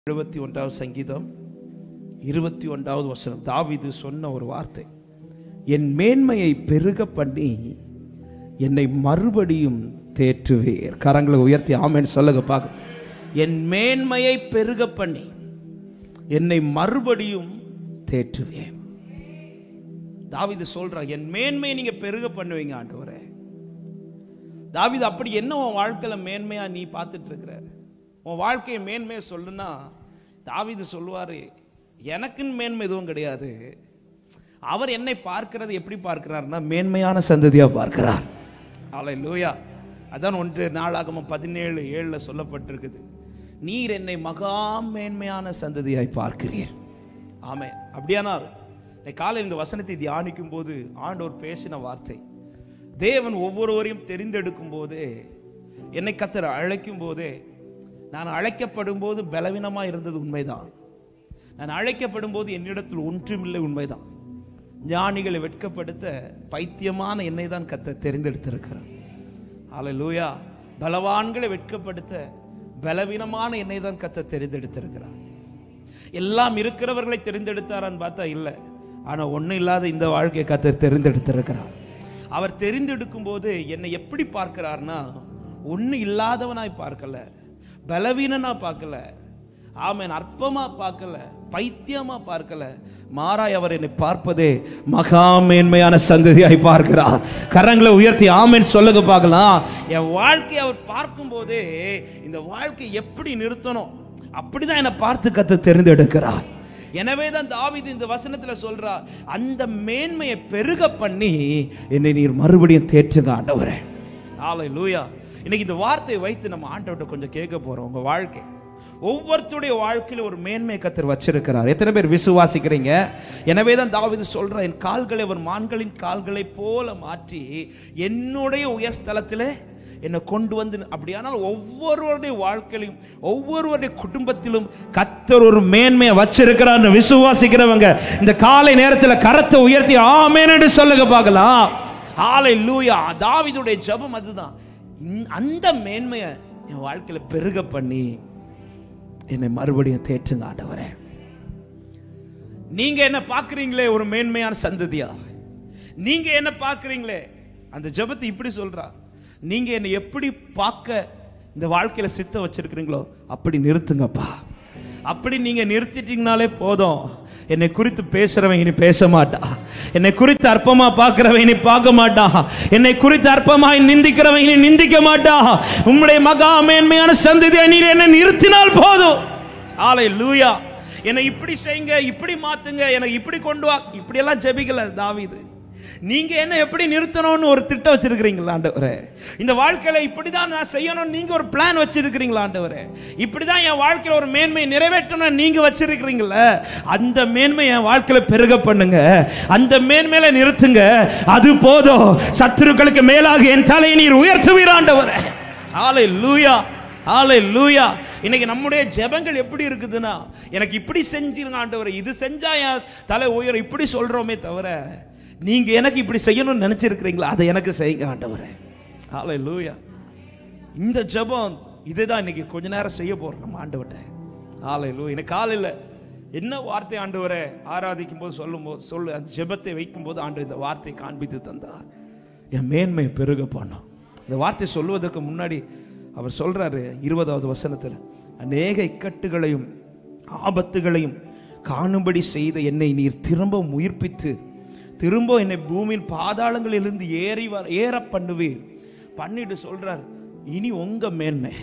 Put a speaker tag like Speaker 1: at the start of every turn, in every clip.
Speaker 1: எழுபத்தி ஒன்றாவது சங்கீதம் இருபத்தி ஒன்றாவது வசனம் தாவீது சொன்ன ஒரு வார்த்தை என் மேன்மையை பெருக பண்ணி என்னை மறுபடியும் தேற்றுவேர் கரங்களை உயர்த்தி ஆமென்னு சொல்லுங்க பார்க்க என் மேன்மையை பெருக பண்ணி என்னை மறுபடியும் தேற்றுவேன் தாவீது சொல்றான் என் மேன்மையை நீங்க பெருக பண்ணுவீங்க ஆண்டவரே தாவீது அப்படி என்ன உன் வாழ்க்கையில மேன்மையா நீ பார்த்துட்டு இருக்கிற உன் வாழ்க்கையை மேன்மையை சொல்லுனா தாவீது சொல்லுவாரு எனக்குன்னு மேன்மை எதுவும் கிடையாது அவர் என்னை பார்க்கிறது எப்படி பார்க்கிறார்னா மேன்மையான சந்ததியா பார்க்கிறார் ஆலை லூயா அதான் ஒன்று நாளாகமம் பதினேழு ஏழில் சொல்லப்பட்டிருக்குது நீர் என்னை மகா மேன்மையான சந்ததியாய் பார்க்கிறீர் ஆமே அப்படியானால் இன்னைக்கு காலையில் இந்த வசனத்தை தியானிக்கும் போது ஆண்டவர் பேசின வார்த்தை தேவன் ஒவ்வொருவரையும் தெரிந்தெடுக்கும் போதே என்னை கத்தர் அழைக்கும் போதே நான் அழைக்கப்படும் போது பலவீனமாக இருந்தது உண்மைதான் நான் அழைக்கப்படும் போது என்னிடத்தில் ஒன்றுமில்லை உண்மைதான் ஞானிகளை வெட்கப்படுத்த பைத்தியமான என்னை தான் கத்த தெரிந்தெடுத்திருக்கிறார் ஆலை லூயா பலவான்களை வெட்கப்படுத்த பலவீனமான என்னை தான் கத்த தெரிந்தெடுத்திருக்கிறார் எல்லாம் இருக்கிறவர்களை தெரிந்தெடுத்தாரான்னு பார்த்தா இல்லை ஆனால் ஒன்றும் இல்லாத இந்த வாழ்க்கையை கத்த தெரிந்தெடுத்திருக்கிறார் அவர் தெரிந்தெடுக்கும் போது என்னை எப்படி பார்க்கிறார்னா ஒன்றும் இல்லாதவனாய் பார்க்கல பலவீனனா பார்க்கல ஆமன் அற்பமா பார்க்கல பைத்தியமா பார்க்கல மாறாய் அவர் என்னை பார்ப்பதே மகா மேன்மையான சந்ததியாய் பார்க்கிறார் கரங்களை உயர்த்தி ஆமென் சொல்லுங்க பார்க்கலாம் என் வாழ்க்கையை அவர் பார்க்கும்போதே இந்த வாழ்க்கை எப்படி நிறுத்தணும் அப்படிதான் என்னை பார்த்து கத்து தெரிந்தெடுக்கிறார் எனவே தான் தாவீது இந்த வசனத்துல சொல்றார் அந்த மேன்மையை பெருக பண்ணி என்னை நீர் மறுபடியும் தேற்றுங்க ஆண்டவரே ஆலை லூயா இன்னைக்கு இந்த வார்த்தையை வைத்து நம்ம ஆண்டவர்கிட்ட கொஞ்சம் கேட்க போறோம் உங்க வாழ்க்கை ஒவ்வொருத்தருடைய வாழ்க்கையில ஒரு மேன்மை கத்தர் வச்சிருக்கிறார் எத்தனை பேர் விசுவாசிக்கிறீங்க எனவே தான் தாவீது சொல்ற என் கால்களை அவர் மான்களின் கால்களை போல மாற்றி என்னுடைய உயர் ஸ்தலத்திலே என்னை கொண்டு வந்து அப்படியானால் ஒவ்வொருவருடைய வாழ்க்கையிலும் ஒவ்வொருவருடைய குடும்பத்திலும் கத்தர் ஒரு மேன்மையை வச்சிருக்கிறார் விசுவாசிக்கிறவங்க இந்த காலை நேரத்தில் கரத்தை உயர்த்தி ஆமேன் என்று சொல்லுங்க பார்க்கலாம் ஆலை லூயா தாவிதுடைய ஜபம் அதுதான் இந்த- அந்த மேன்மையை என் வாழ்க்கையில் பெருக பண்ணி என்னை மறுபடியும் தேற்றுங்க ஆண்டவரே நீங்க என்ன பார்க்குறீங்களே ஒரு மேன்மையான சந்ததியா நீங்க என்ன பார்க்குறீங்களே அந்த ஜெபத்தை இப்படி சொல்றா நீங்க என்னை எப்படி பார்க்க இந்த வாழ்க்கையில சித்த வச்சிருக்கிறீங்களோ அப்படி நிறுத்துங்கப்பா அப்படி நீங்க நிறுத்திட்டீங்கனாலே போதும் என்னை குறித்து பேசுறவன் இனி பேச மாட்டா என்னை குறித்து அற்பமா பார்க்கிறவன் இனி பார்க்க மாட்டா என்னை குறித்து அற்பமாய் நிந்திக்கிறவன் இனி நிந்திக்க மாட்டா உம்முடைய மகா மேன்மையான சந்ததியை நீர் என்னை நிறுத்தினால் போதும் ஆலை லூயா என்னை இப்படி செய்யுங்க இப்படி மாத்துங்க எனக்கு இப்படி கொண்டு வா இப்படியெல்லாம் ஜெபிக்கல தாவீது நீங்க என்ன எப்படி நிறுத்தணும்னு ஒரு திட்டம் வச்சிருக்கிறீங்களா ஆண்டவரே இந்த வாழ்க்கையில இப்படிதான் நான் செய்யணும் நீங்க ஒரு பிளான் வச்சிருக்கிறீங்களா ஆண்டவரே இப்படிதான் என் வாழ்க்கையில ஒரு மேன்மை நிறைவேற்றணும் நீங்க வச்சிருக்கிறீங்கள அந்த மேன்மை என் வாழ்க்கையில பெருக பண்ணுங்க அந்த மேன்மையில நிறுத்துங்க அது போதும் சத்துருக்களுக்கு மேலாக என் தலையை நீர் உயர்த்துவீர் ஆண்டவரே ஆலை லூயா ஆலை லூயா இன்னைக்கு நம்முடைய ஜெபங்கள் எப்படி இருக்குதுன்னா எனக்கு இப்படி செஞ்சிருங்க ஆண்டவரே இது செஞ்சா என் தலை உயர் இப்படி சொல்றோமே தவிர நீங்க எனக்கு இப்படி செய்யணும்னு நினைச்சிருக்கிறீங்களா அதை எனக்கு செய்யுங்க ஆண்டவரே ஆலை லூயா இந்த ஜெபம் இதை தான் இன்னைக்கு கொஞ்ச நேரம் செய்ய போறோம் நம்ம ஆண்டவர்கிட்ட ஆலை லூ எனக்கு காலையில் என்ன வார்த்தை ஆண்டவரை ஆராதிக்கும் போது சொல்லும் போது சொல்லு அந்த ஜெபத்தை வைக்கும் போது ஆண்டு இந்த வார்த்தையை காண்பித்து தந்தார் என் மேன்மை பெருக பண்ணோம் இந்த வார்த்தை சொல்வதற்கு முன்னாடி அவர் சொல்றாரு இருபதாவது வசனத்தில் அநேக இக்கட்டுகளையும் ஆபத்துகளையும் காணும்படி செய்த என்னை நீர் திரும்ப உயிர்ப்பித்து திரும்ப என்னை பூமியின் பாதாளங்களிலிருந்து ஏறி வர ஏற பண்ணுவீர் பண்ணிட்டு சொல்றார் இனி உங்க மேன்மை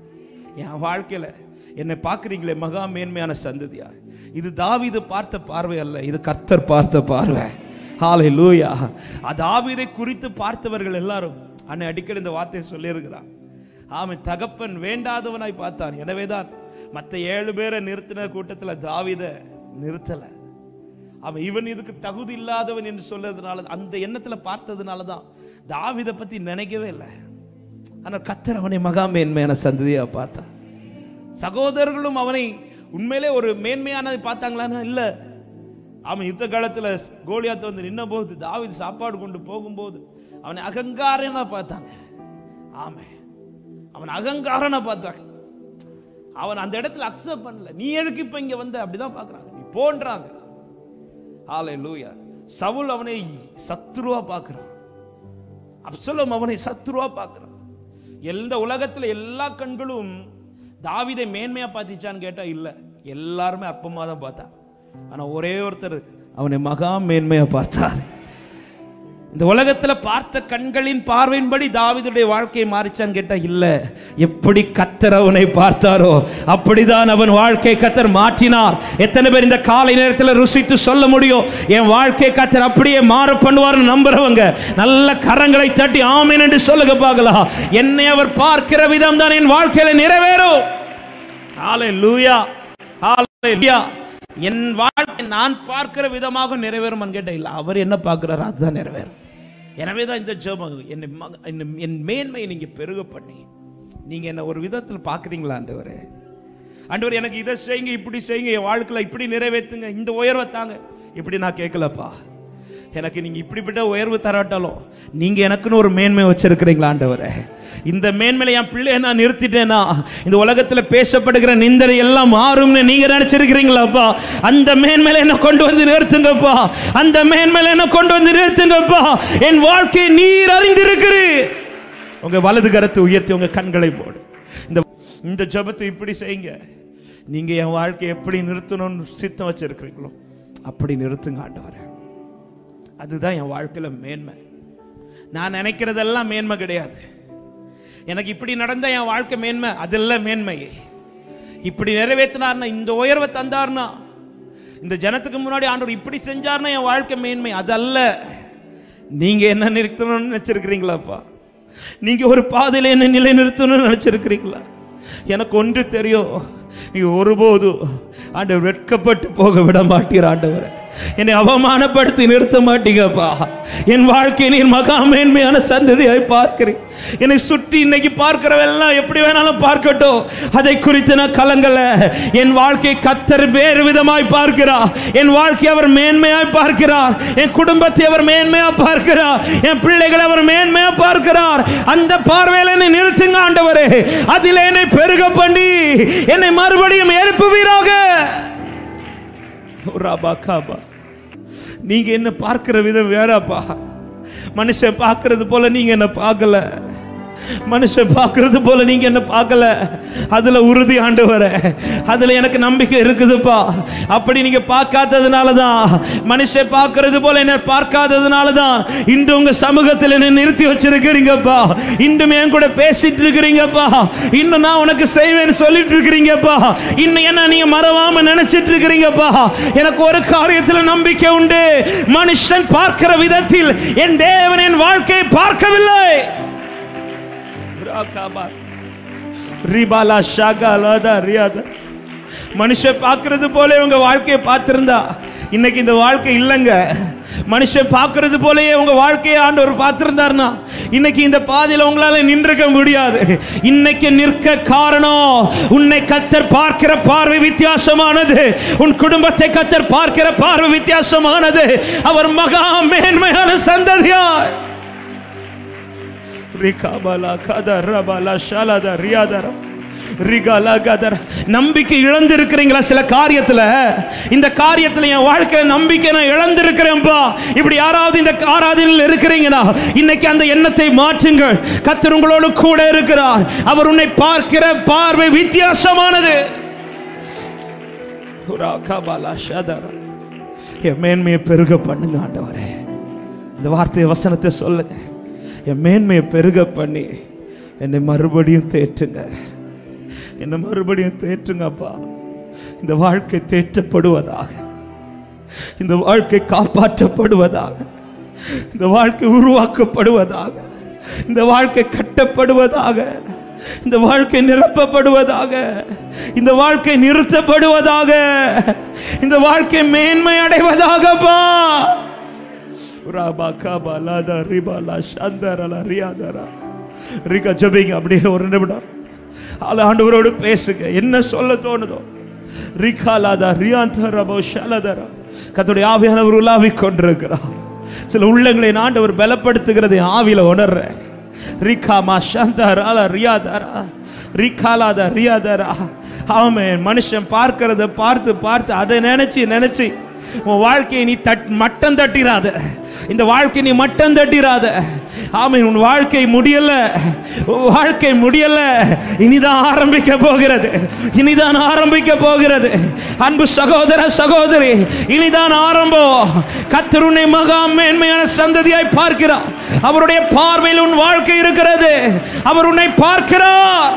Speaker 1: என் வாழ்க்கையில என்னை பார்க்குறீங்களே மகா மேன்மையான சந்ததியா இது தாவீது பார்த்த பார்வை அல்ல இது கர்த்தர் பார்த்த பார்வை ஹாலே லூயா தாவீதை குறித்து பார்த்தவர்கள் எல்லாரும் அன்னை அடிக்கடி இந்த வார்த்தையை சொல்லியிருக்கிறான் ஆமை தகப்பன் வேண்டாதவனாய் பார்த்தான் எனவேதான் மற்ற ஏழு பேரை நிறுத்தின கூட்டத்தில் தாவீதை நிறுத்தலை அவன் இவன் இதுக்கு தகுதி இல்லாதவன் என்று சொல்றதுனால அந்த எண்ணத்துல பார்த்ததுனால தான் தாவிதை பத்தி நினைக்கவே இல்லை ஆனால் கத்தர் அவனை மகா மேன்மையான சந்ததியா பார்த்தான் சகோதரர்களும் அவனை உண்மையிலே ஒரு மேன்மையானதை பார்த்தாங்களான்னா இல்ல அவன் யுத்த காலத்துல கோலியாத்த வந்து நின்ன போது தாவீது சாப்பாடு கொண்டு போகும்போது அவனை அகங்காரனா பார்த்தாங்க ஆமே அவன் அகங்காரனா பார்த்தாங்க அவன் அந்த இடத்துல அக்செப்ட் பண்ணல நீ எதுக்கு இப்ப இங்க வந்த அப்படிதான் பார்க்கறாங்க நீ போன்றாங்க ஆலை லூயா சவுல் அவனை சத்துருவா பார்க்கிறான் அப்சலோம் அவனை சத்துருவா பார்க்கிறான் எந்த உலகத்துல எல்லா கண்களும் தாவீதை மேன்மையா பார்த்துச்சான்னு கேட்டா இல்ல எல்லாருமே அற்பமா தான் பார்த்தா ஆனா ஒரே ஒருத்தர் அவனை மகா மேன்மையா பார்த்தார் இந்த உலகத்துல பார்த்த கண்களின் பார்வையின்படி தாவீதுடைய வாழ்க்கையை மாறிச்சான்னு கேட்டா இல்ல எப்படி கத்தர் அவனை பார்த்தாரோ அப்படிதான் அவன் வாழ்க்கை கத்தர் மாற்றினார் எத்தனை பேர் இந்த காலை நேரத்தில் ருசித்து சொல்ல முடியும் என் வாழ்க்கை கத்தர் அப்படியே மாற பண்ணுவார்னு நம்புறவங்க நல்ல கரங்களை தட்டி ஆமேன் என்று சொல்லுங்க பார்க்கலாம் என்னை அவர் பார்க்கிற விதம் தான் என் வாழ்க்கையில நிறைவேறும் ஹalleluya ஹalleluya என் வாழ்க்கை நான் பார்க்கிற விதமாக நிறைவேறும் கேட்ட இல்ல அவர் என்ன பார்க்கிறாரோ அதுதான் நிறைவேறும் எனவே தான் இந்த ஜெபம் என்னை மக- என்னை- என் மேன்மையை நீங்க பெருக பண்ணி நீங்க என்ன ஒரு விதத்தில் பார்க்குறீங்களா ஆண்டவரே ஆண்டவர் எனக்கு இதை செய்யுங்க இப்படி செய்யுங்க என் வாழ்க்கையில இப்படி நிறைவேற்றுங்க இந்த உயர்வை தாங்க இப்படி நான் கேட்கலப்பா எனக்கு நீங்க இப்படிப்பட்ட உயர்வு தராட்டாலும் நீங்க எனக்குன்னு ஒரு மேன்மை வச்சிருக்கிறீங்களா ஆண்டவரே இந்த மேன்மையில என் பிள்ளைய நான் நிறுத்திட்டேனா இந்த உலகத்துல பேசப்படுகிற நிந்தனை எல்லாம் மாறும்னு நீங்க நினைச்சிருக்கிறீங்களாப்பா அந்த மேன்மையில என்ன கொண்டு வந்து நிறுத்துங்கப்பா அந்த மேன்மையில என்ன கொண்டு வந்து நிறுத்துங்கப்பா என் வாழ்க்கையை நீர் அறிந்திருக்கிறீர் உங்க வலது கரத்தை உயர்த்தி உங்க கண்களை போடு இந்த இந்த ஜெபத்தை இப்படி செய்யுங்க நீங்க என் வாழ்க்கையை எப்படி நிறுத்தணும்னு சித்தம் வச்சிருக்கிறீங்களோ அப்படி நிறுத்துங்க ஆண்டவரே அதுதான் என் வாழ்க்கையில மேன்மை நான் நினைக்கிறதெல்லாம் மேன்மை கிடையாது எனக்கு இப்படி நடந்த என் வாழ்க்கை மேன்மை அதெல்லாம் மேன்மை இப்படி நிறைவேற்றினார்னா இந்த உயர்வை தந்தார்னா இந்த ஜனத்துக்கு முன்னாடி ஆண்டவர் இப்படி செஞ்சார்னா என் வாழ்க்கை மேன்மை அதல்ல நீங்க என்ன நிறுத்தணும்னு நினைச்சிருக்கிறீங்களாப்பா நீங்க ஒரு பாதையில என்ன நிலைநிறுத்தணும்னு நினைச்சிருக்கிறீங்களா எனக்கு ஒன்று தெரியும் நீங்க ஒருபோதும் ஆண்டவர் வெட்கப்பட்டு போக விட மாட்டீர் ஆண்டவர் என்னை அவமானப்படுத்தி நிறுத்த மாட்டீங்கப்பா என் வாழ்க்கை நீர் மகா மேன்மையான சந்ததியாய் பார்க்கிறேன் என்னை சுற்றி இன்னைக்கு பார்க்கிறவெல்லாம் எப்படி வேணாலும் பார்க்கட்டும் அதை குறித்து நான் கலங்கல என் வாழ்க்கை கத்தர் வேறு விதமாய் பார்க்கிறார் என் வாழ்க்கை அவர் மேன்மையாய் பார்க்கிறார் என் குடும்பத்தை அவர் மேன்மையா பார்க்கிறார் என் பிள்ளைகளை அவர் மேன்மையா பார்க்கிறார் அந்த பார்வையில என்னை நிறுத்துங்க ஆண்டவரே அதில் என்னை பெருக பண்ணி என்னை மறுபடியும் எழுப்புவீராக ராபா காபா நீங்க என்ன பார்க்கிற விதம் வேறப்பா மனுஷன் பார்க்கிறது போல நீங்க என்ன பார்க்கல மனுஷன் பார்க்கிறது போல நீங்க என்ன பார்க்கல அதுல உறுதி ஆண்டவரே அதுல எனக்கு நம்பிக்கை இருக்குதுப்பா அப்படி நீங்க பார்க்காததுனால தான் மனுஷன் பார்க்கிறது போல என்ன பார்க்காததுனால தான் இன்று உங்க சமூகத்தில் என்ன நிறுத்தி வச்சிருக்கிறீங்கப்பா இன்றும் என் கூட பேசிட்டு இருக்கிறீங்கப்பா இன்னும் நான் உனக்கு செய்வேன்னு சொல்லிட்டு இருக்கிறீங்கப்பா இன்னும் என்ன நீங்க மறவாம நினைச்சிட்டு இருக்கிறீங்கப்பா எனக்கு ஒரு காரியத்துல நம்பிக்கை உண்டு மனுஷன் பார்க்கிற விதத்தில் என் தேவன் என் வாழ்க்கையை பார்க்கவில்லை ரிபாலா ஷாகாலாதா ரியாதா மனுஷன் பார்க்கிறது போல உங்க வாழ்க்கையை பார்த்திருந்தா இன்னைக்கு இந்த வாழ்க்கை இல்லைங்க மனுஷன் பார்க்கிறது போலயே உங்க வாழ்க்கையை ஆண்டவர் பார்த்திருந்தாருன்னா இன்னைக்கு இந்த பாதையில உங்களால நின்றுக்க முடியாது இன்னைக்கு நிற்க காரணம் உன்னை கத்தர் பார்க்கிற பார்வை வித்தியாசமானது உன் குடும்பத்தை கத்தர் பார்க்கிற பார்வை வித்தியாசமானது அவர் மகா மேன்மையான சந்ததியார் ரிகாபலா கதரபலா ஷலத ரியாதர ரிகாலா கதர நம்பிக்கை இழந்திருக்கிறீங்களா சில காரியத்துல இந்த காரியத்துல என் வாழ்க்கையில நம்பிக்கை நான் இழந்திருக்கிறேன்பா இப்படி யாராவது இந்த ஆராதனையில் இருக்கிறீங்கன்னா இன்னைக்கு அந்த எண்ணத்தை மாற்றுங்கள் கத்தர் உங்களோடு கூட இருக்கிறார் அவர் உன்னை பார்க்கிற பார்வை வித்தியாசமானது ரிகாபலா ஷதர என் மேன்மையை பெருக பண்ணுங்க ஆண்டவரே இந்த வார்த்தை வசனத்தை சொல்லுங்க என் மேன்மையை பெருக பண்ணி என்னை மறுபடியும் தேற்றுங்க என்னை மறுபடியும் தேற்றுங்கப்பா இந்த வாழ்க்கை தேற்றப்படுவதாக இந்த வாழ்க்கை காப்பாற்றப்படுவதாக இந்த வாழ்க்கை உருவாக்கப்படுவதாக இந்த வாழ்க்கை கட்டப்படுவதாக இந்த வாழ்க்கை நிரப்பப்படுவதாக இந்த வாழ்க்கை நிறுத்தப்படுவதாக இந்த வாழ்க்கை மேன்மை அடைவதாகப்பா ராபா காபா லாதா ரிபாலா சந்தரலா ரியாதரா ரிகா ஜபிங்க அப்படியே ஒரு நிமிடம் ஆள ஆண்டவரோடு பேசுங்க என்ன சொல்ல தோணுதோ ரிகாலாதா ரியாந்தரபோ ஷலதரா கத்துடைய ஆவியானவர் உலாவி கொண்டிருக்கிறார் சில உள்ளங்களை நான் ஆண்டவர் பலப்படுத்துகிறதை ஆவியில உணர்றேன் ரிகா மா சந்தரா ரியாதரா ரிகாலாதா ரியாதரா ஆமென் மனுஷன் பார்க்கிறத பார்த்து பார்த்து அதை நினைச்சு நினைச்சு உன் வாழ்க்கையை நீ தட் மட்டம் தட்டிராத இந்த வாழ்க்கை நீ மட்டம் தட்டிராத ஆமென் உன் வாழ்க்கை முடியல உன் வாழ்க்கை முடியல இனிதான் ஆரம்பிக்க போகிறது இனிதான் ஆரம்பிக்க போகிறது அன்பு சகோதர சகோதரி இனிதான் ஆரம்பம் கத்தர் உன்னை மகா மேன்மையான சந்ததியாய் பார்க்கிறார் அவருடைய பார்வையில் உன் வாழ்க்கை இருக்கிறது அவர் உன்னை பார்க்கிறார்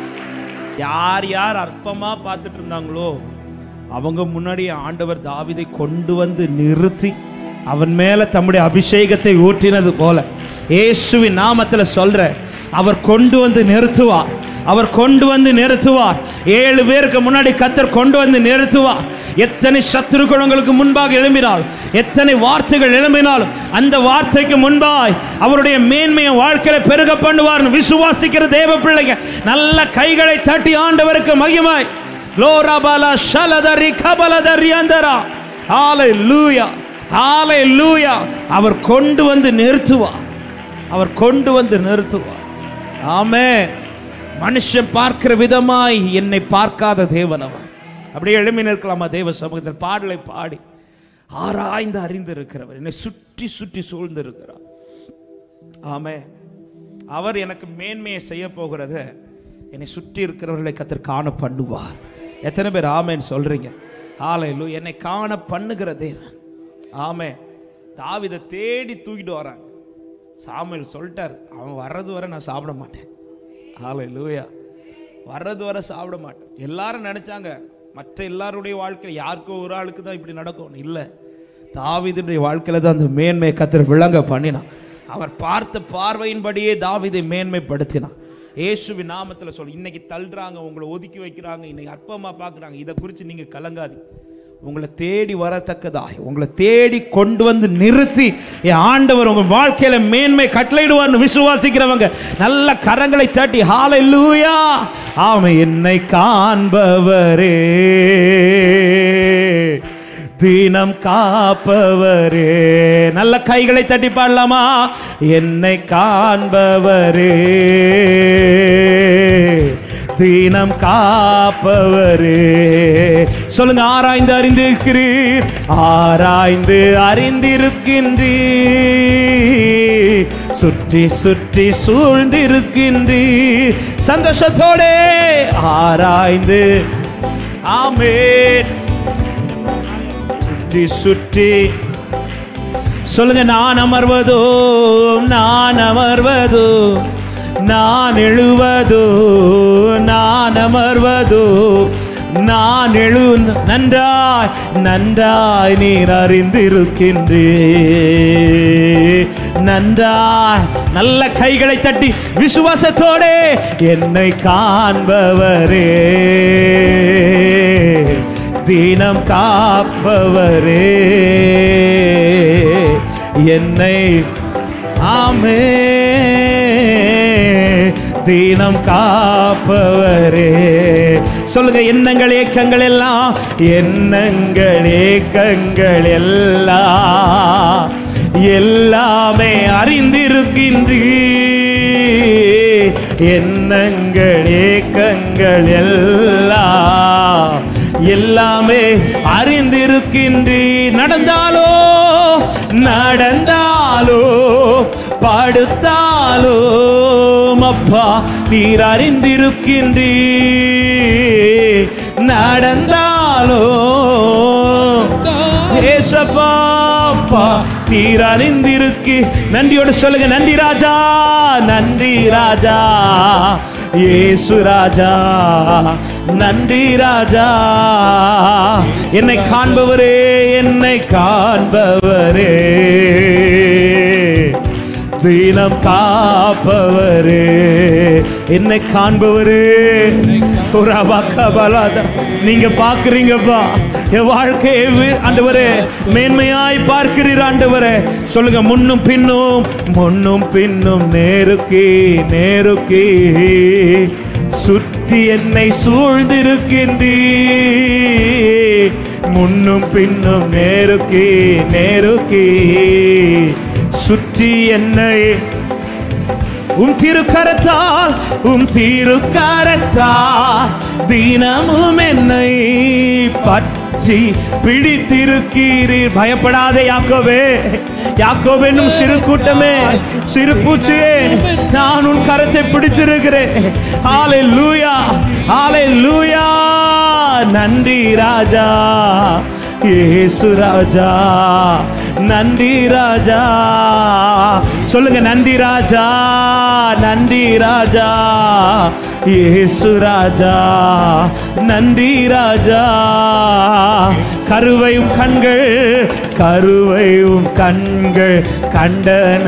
Speaker 1: யார் யார் அற்பமா பார்த்துட்டு இருந்தாங்களோ அவங்க முன்னாடி ஆண்டவர் தாவிதை கொண்டு வந்து நிறுத்தி அவன் மேல தம்முடைய அபிஷேகத்தை ஊற்றினது போல இயேசுவின் நாமத்தில் சொல்ற அவர் கொண்டு வந்து நிறுத்துவார் அவர் கொண்டு வந்து நிறுத்துவார் ஏழு பேருக்கு முன்னாடி கத்தர் கொண்டு வந்து நிறுத்துவார் எத்தனை சத்துருக்கள் உங்களுக்கு முன்பாக எழும்பினால் எத்தனை வார்த்தைகள் எழும்பினாலும் அந்த வார்த்தைக்கு முன்பாய் அவருடைய மேன்மையை வாழ்க்கையில பெருக பண்ணுவார் விசுவாசிக்கிற தேவ பிள்ளைங்க நல்ல கைகளை தட்டி ஆண்டவருக்கு மகிமாய் லோரபல ஷலதரி கபலதரி அந்தரா ஆலை லூயா ஆலை லூயா அவர் கொண்டு வந்து நிறுத்துவார் அவர் கொண்டு வந்து நிறுத்துவார் ஆமே மனுஷன் பார்க்கிற விதமாய் என்னை பார்க்காத தேவன் அவர் அப்படியே எழுமி நிற்கலாமா தேவ சமூகத்தில் பாடலை பாடி ஆராய்ந்து அறிந்து இருக்கிறவர் என்னை சுற்றி சுற்றி சூழ்ந்து இருக்கிறார் ஆமே அவர் எனக்கு மேன்மையை செய்ய போகிறத என்னை சுற்றி இருக்கிறவர்களை கத்தர் காண பண்ணுவார் எத்தனை பேர் ஆமேன்னு சொல்றீங்க ஆலையிலு என்னை காண பண்ணுகிற தேவன் ஆமே தாவிதை தேடி தூக்கிட்டு வராங்க சாமுவேல் சொல்லிட்டார் அவன் வர்றது வரை நான் சாப்பிட மாட்டேன் ஆலை லூயா வர்றது வரை சாப்பிட மாட்டேன் எல்லாரும் நினைச்சாங்க மற்ற எல்லாருடைய வாழ்க்கையில் யாருக்கோ ஒரு ஆளுக்கு தான் இப்படி நடக்கும் இல்லை தாவீதுடைய வாழ்க்கையில தான் அந்த மேன்மை கத்தர் விளங்க பண்ணினான் அவர் பார்த்த பார்வையின்படியே தாவீதை மேன்மைப்படுத்தினான் இயேசுவின் நாமத்தில் சொல் இன்னைக்கு தள்ளுறாங்க உங்களை ஒதுக்கி வைக்கிறாங்க இன்னைக்கு அற்பமா பார்க்குறாங்க இதை குறித்து நீங்கள் கலங்காதி உங்களை தேடி வரத்தக்கதாய் உங்களை தேடி கொண்டு வந்து நிறுத்தி என் ஆண்டவர் உங்க வாழ்க்கையில மேன்மை கட்டளையிடுவார்னு விசுவாசிக்கிறவங்க நல்ல கரங்களை தட்டி ஹாலை லூயா ஆமை என்னை காண்பவரே தினம் காப்பவரே நல்ல கைகளை தட்டி பாடலாமா என்னை காண்பவரே தினம் காப்பவரே சொல்லுங்க ஆராய்ந்து அறிந்திருக்கிறீர் ஆராய்ந்து அறிந்திருக்கின்றீர் சுற்றி சுற்றி சூழ்ந்திருக்கின்றீர் சந்தோஷத்தோடே ஆராய்ந்து ஆமேன் சுற்றி சுற்றி சொல்லுங்க நான் அமர்வதோ நான் அமர்வதோ நான் எழுவதோ நான் அமர்வதோ நான் எழு நன்றாய் நன்றாய் நீர் அறிந்திருக்கின்றே நன்றாய் நல்ல கைகளை தட்டி விசுவாசத்தோடே என்னை காண்பவரே தினம் காப்பவரே என்னை ஆமே தினம் காப்பவரே சொல்லுங்க எண்ணங்கள் ஏக்கங்கள் எல்லாம் எண்ணங்கள் ஏக்கங்கள் எல்லாம் எல்லாமே அறிந்திருக்கின்றீ எண்ணங்கள் ஏக்கங்கள் எல்லாம் எல்லாமே அறிந்திருக்கின்றீ நடந்தாலோ நடந்தாலோ படுத்தாலோ அப்பா நீர் அறிந்திருக்கின்றீ நடந்தாலோ ஏசப்பா அப்பா நீர் அறிந்திருக்கு நன்றியோடு சொல்லுங்க நன்றி ராஜா நன்றி ராஜா ஏசு ராஜா நன்றி ராஜா என்னை காண்பவரே என்னை காண்பவரே தினம் காப்பவரே என்னை காண்பவரே ஒரு அபாக்கபலாத நீங்க பாக்குறீங்கப்பா என் வாழ்க்கையை வி- ஆண்டவரே மேன்மையாய் பார்க்கிறீர் ஆண்டவரே சொல்லுங்க முன்னும் பின்னும் முன்னும் பின்னும் நேருக்கி நேருக்கி சுற்றி என்னை சூழ்ந்திருக்கின்றீ முன்னும் பின்னும் நேருக்கி நேருக்கி சுற்றி என்னை உம் திருக்கரத்தால் உம் திருக்கரத்தால் தினமும் என்னை பற்றி பிடித்திருக்கிறீர் பயப்படாதே யாக்கோவே யாக்கோவே என்னும் சிறு கூட்டமே சிறு பூச்சியே நான் உன் கரத்தை பிடித்திருக்கிறேன் ஆலை லூயா ஆலை லூயா நன்றி ராஜா ஏசு ராஜா நன்றி ராஜா சொல்லுங்க நன்றி ராஜா நன்றி ராஜா ஏசு ராஜா நன்றி ராஜா கருவையும் கண்கள் கருவையும் கண்கள் கண்டன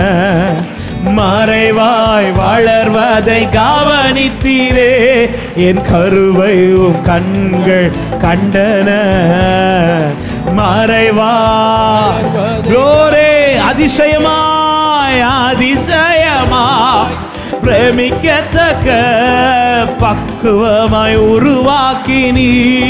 Speaker 1: மறைவாய் வளர்வதை கவனித்தீரே என் கருவையும் கண்கள் கண்டன மறைவாய் க்ளோரே அதிசயமாய் அதிசயமாய் பிரமிக்கத்தக்க பக்குவமாய் உருவாக்கினீ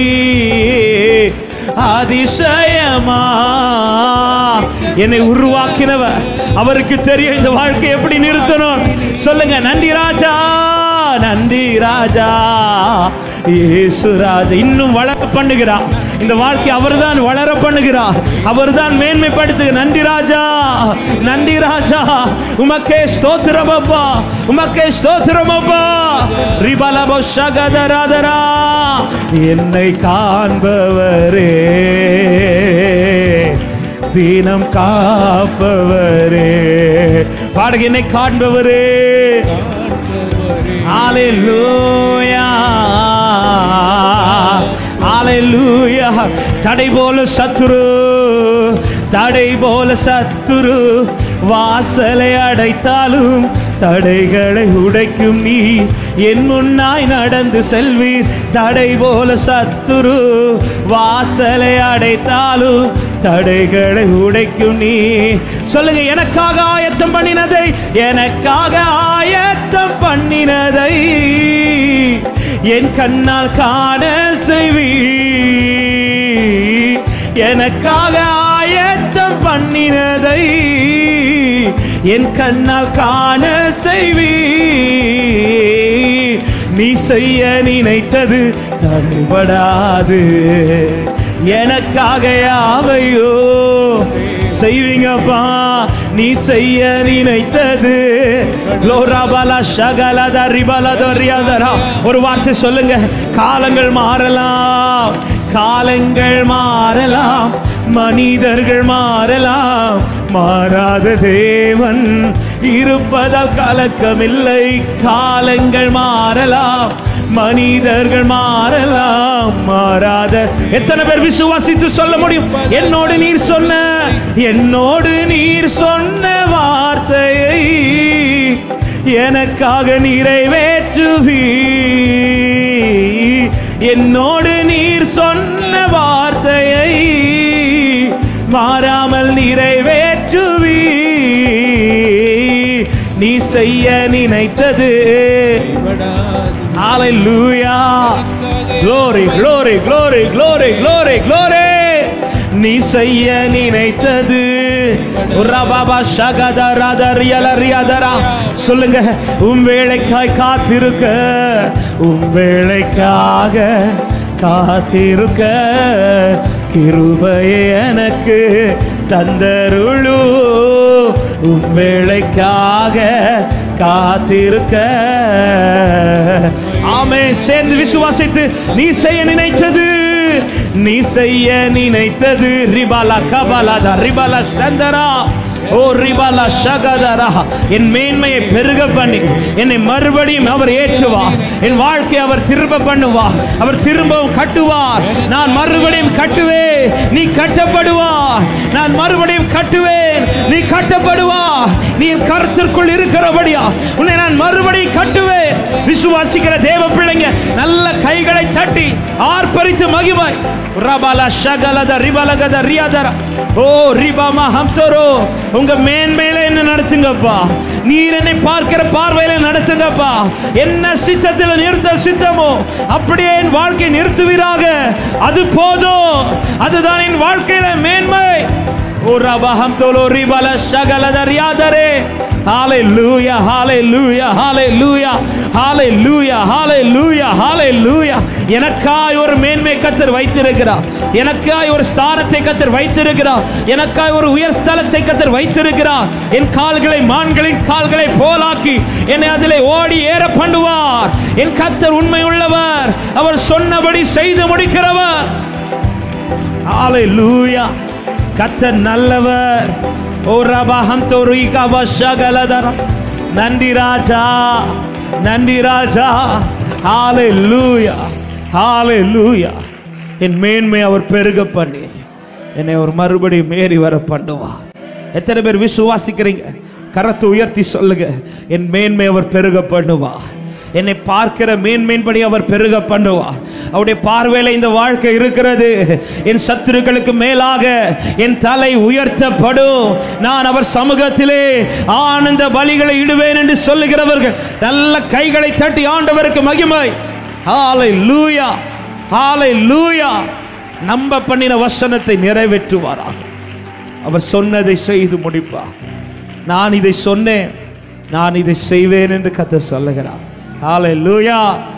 Speaker 1: அதிசயமா என்னை உருவாக்கினவர் அவருக்கு தெரியும் இந்த வாழ்க்கை எப்படி நிறுத்தணும் சொல்லுங்க நன்றி ராஜா நன்றி ராஜா இயேசு ராஜா இன்னும் வளர பண்ணுகிறார் இந்த வாழ்க்கை அவர்தான் வளர பண்ணுகிறார் அவர்தான் மேன்மைப்படுத்து நன்றி ராஜா நன்றி ராஜா உமக்கே ஸ்தோத்திரம் அப்பா உமக்கே ஸ்தோத்திரம் அப்பா ரிபலபோ சகதராதரா என்னை காண்பவரே தீனம் காப்பவரே பாடக என்னை காண்பவரே ஹalleluya ஹalleluya தடை போல சத்துரு தடை போல சத்துரு வாசலை அடைத்தாலும் தடைகளை உடைக்கும் நீ என் முன்னாய் நடந்து செல்வீர் தடை போல சத்துரு வாசலை அடைத்தாலும் தடைகளை உடைக்கும் நீ சொல்லுங்க எனக்காக ஆயத்தம் பண்ணினதை எனக்காக ஆயத்தம் பண்ணினதை என் கண்ணால் காண செய்வி எனக்காக ஆயத்தம் பண்ணினதை என் கண்ணால் காண செய்வி நீ செய்ய நினைத்தது தடைபடாது எனக்காக யாவையோ செய்வீங்கப்பா நீ செய்ய நினைத்தது லோராபலா ஷகலத ரிபலதரியாதரா ஒரு வார்த்தை சொல்லுங்க காலங்கள் மாறலாம் காலங்கள் மாறலாம் மனிதர்கள் மாறலாம் மாறாத தேவன் இருப்பதால் கலக்கமில்லை காலங்கள் மாறலாம் மனிதர்கள் மாறலாம் மாறாத எத்தனை பேர் விசுவாசித்து சொல்ல முடியும் என்னோடு நீர் சொன்ன என்னோடு நீர் சொன்ன வார்த்தையை எனக்காக நிறைவேற்றுவீ என்னோடு நீர் சொன்ன வார்த்தையை மாறாமல் நிறைவேற்றுவீ நீ செய்ய நினைத்தது ஹalleluya glory glory glory glory glory glory நீ செய்ய நினைத்தது ரபாபா ஷகதரதர் யலரியதரா சொல்லுங்க உம் வேலைக்காய் காத்திருக்க உம் வேலைக்காக காத்திருக்க கிருபையை எனக்கு தந்தருளு உம் வேலைக்காக காத்திருக்க ஆமே சேர்ந்து விசுவாசித்து நீ செய்ய நினைத்தது நீ செய்ய நினைத்தது ரிபாலா கபாலாதா ரிபாலா சந்தரா ஓ ரிபாலா ஷகதரா என் மேன்மையை பெருக பண்ணி என்னை மறுபடியும் அவர் ஏற்றுவார் என் வாழ்க்கையை அவர் திரும்ப பண்ணுவார் அவர் திரும்பவும் கட்டுவார் நான் மறுபடியும் கட்டுவேன் நீ கட்டப்படுவார் நான் மறுபடியும் கட்டுவேன் நீ கட்டப்படுவார் நீ என் கருத்திற்குள் இருக்கிறபடியா உன்னை நான் மறுபடியும் கட்டுவேன் விசுவாசிக்கிற தேவ பிள்ளைங்க நல்ல கைகளை தட்டி ஆர்ப்பரித்து மகிமாய் ரபாலா ஷகலத ரிபலகத ரியாதரா ஓ ரிபாமா ஹம்தோரோ உங்க மேன்மையில என்ன நடத்துங்கப்பா நீர் என்னை பார்க்கிற பார்வையில நடத்துங்கப்பா என்ன சித்தத்தில் நிறுத்த சித்தமோ அப்படியே என் வாழ்க்கை நிறுத்துவீராக அது போதும் அதுதான் என் வாழ்க்கையில மேன்மை உரபகம் தோலோரி பல சகலதரியாதரே ஹalleluya ஹalleluya ஹalleluya ஹalleluya ஹalleluya ஹalleluya எனக்காய் ஒரு மேன்மை கத்தர் வைத்திருக்கிறார் எனக்காய் ஒரு ஸ்தானத்தை கத்தர் வைத்திருக்கிறார் எனக்காய் ஒரு உயர் ஸ்தலத்தை கத்தர் வைத்திருக்கிறார் என் கால்களை மான்களின் கால்களை போலாக்கி என்னை அதிலே ஓடி ஏற பண்ணுவார் என் கத்தர் உண்மை உள்ளவர் அவர் சொன்னபடி செய்து முடிக்கிறவர் ஹalleluya கத்தர் நல்லவர் ஓ ரபஹம் தோரிகா வஷகலதரம் நன்றி ராஜா நன்றி ராஜா ஹalleluya ஹalleluya என் மேன்மை அவர் பெருக பண்ணி என்னை ஒரு மறுபடியும் மேறி வர பண்ணுவார் எத்தனை பேர் விசுவாசிக்கிறீங்க கரத்தை உயர்த்தி சொல்லுங்க என் மேன்மை அவர் பெருக பண்ணுவார் என்னை பார்க்கிற மேன்மேன்படி அவர் பெருக பண்ணுவார் அவருடைய பார்வையில இந்த வாழ்க்கை இருக்கிறது என் சத்துருக்களுக்கு மேலாக என் தலை உயர்த்தப்படும் நான் அவர் சமூகத்திலே ஆனந்த பலிகளை இடுவேன் என்று சொல்லுகிறவர்கள் நல்ல கைகளை தட்டி ஆண்டவருக்கு மகிமை ஹாலை லூயா ஹாலை லூயா நம்ப பண்ணின வசனத்தை நிறைவேற்றுவாராக அவர் சொன்னதை செய்து முடிப்பார் நான் இதை சொன்னேன் நான் இதை செய்வேன் என்று கத்த சொல்லுகிறார் ஹalleluya